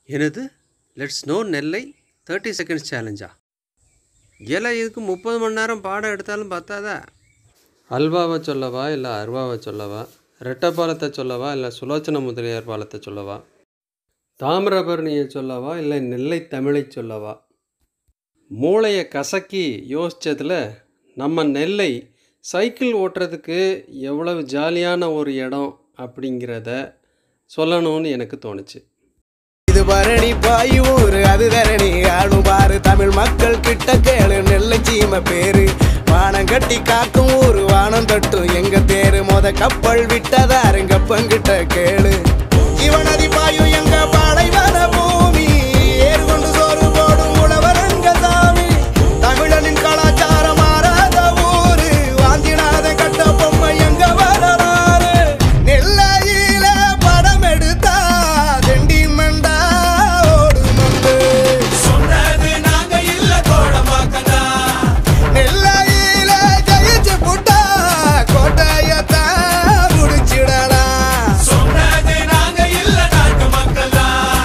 என்னது let's know Nellai thirty seconds சேலஞ்சா ஏல இதுக்கு முப்பது மணி நேரம் பாடம் எடுத்தாலும் பார்த்தாதா அல்வாவை சொல்லவா இல்லை அருவாவை சொல்லவா ரெட்டப்பாலத்தை சொல்லவா இல்லை சுலோச்சன முதலியார் பாலத்தை சொல்லவா தாமிரபரணியை சொல்லவா இல்லை நெல்லை தமிழை சொல்லவா மூளையை கசக்கி யோசித்ததில் நம்ம நெல்லை சைக்கிள் ஓட்டுறதுக்கு எவ்வளவு ஜாலியான ஒரு இடம் அப்படிங்கிறத சொல்லணும்னு எனக்கு தோணுச்சு இது பரணி பாயூர் அது தரணி ஆளும் பாரு தமிழ் மக்கள் கிட்ட கேளு நெல்லை சீம பேரு வானம் கட்டி காக்கும் ஊரு வானம் தட்டும் எங்க தேரு மொத கப்பல் விட்டதாருங்க பங்கிட்ட கேளு இவனதி பாயும் எங்க பாலைவன பூமி ஏறு கொண்டு சோறு போடும் உழவரங்க சாமி தமிழனின் கலாச்சாரம் மாறாத ஊரு வாந்தினாத கட்ட பொம்மை எங்க வரலாறு நெல்லையில படம் எடுத்தா தெண்டி மண்டா ஓடு மண்டு சொன்னது நாங்க இல்ல கோடமாக்கதா நெல்லையில ஜெயிச்சு புட்டா கோட்டையத்தான் முடிச்சிடலாம் சொன்னது நாங்க இல்ல நாட்டு மக்களா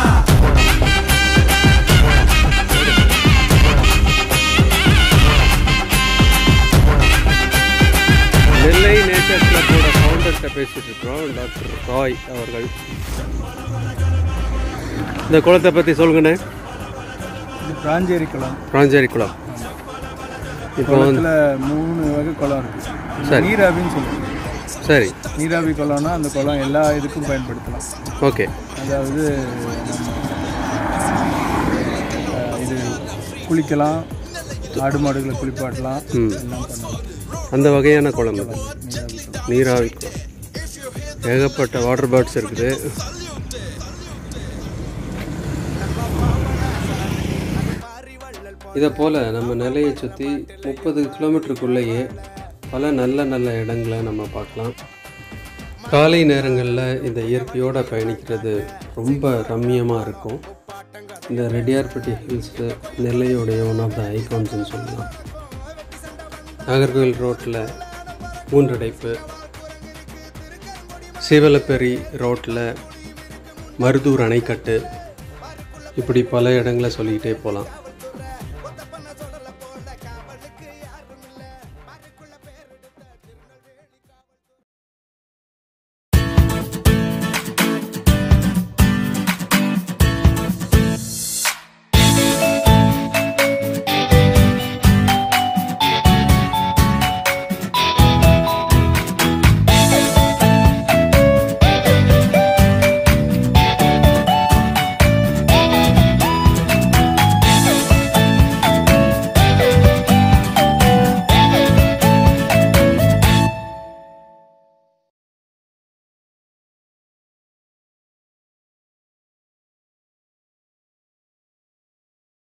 நெல்லை நேச்சர் கிளப்போட ஃபவுண்டர்கிட்ட பேசிகிட்டு இருக்கிறோம் டாக்டர் ராய் அவர்கள் இந்த குளத்தை பற்றி சொல்லுங்கண்ணே இது பிராஞ்சேரி குளம் பிராஞ்சேரி குளம் இப்போ வந்து குளத்தில் மூணு வகை குளம் இருக்கு சரி. நீராவின்னு சொல்லுவோம் சரி நீராவி குளம்னா அந்த குளம் எல்லா இதுக்கும் பயன்படுத்தலாம் ஓகே அதாவது நம்ம அஹ், இது குளிக்கலாம் ஆடு மாடுகளை குளிப்பாட்டலாம் ம். எல்லாம் பண்ணலாம் அந்த வகையான குளம் இது நீராவி நீராவி குளம் குளம் ஏகப்பட்ட வாட்டர் பேர்ட்ஸ் இருக்குது இதை போல் நம்ம நிலையை சுற்றி முப்பது கிலோமீட்டருக்குள்ளேயே பல நல்ல நல்ல இடங்களை நம்ம பார்க்கலாம் காலை நேரங்களில் இந்த இயற்கையோடு பயணிக்கிறது ரொம்ப ரம்மியமாக இருக்கும் இந்த ரெட்டியார்பட்டி ஹில்ஸு நெல்லையோடைய ஒன் ஆஃப் த ஐகான்ஸ்னு சொல்லலாம் நாகர்கோவில் ரோட்டில் மூன்றடைப்பு சீவலப்பேரி ரோட்டில் மருதூர் அணைக்கட்டு இப்படி பல இடங்களை சொல்லிக்கிட்டே போகலாம்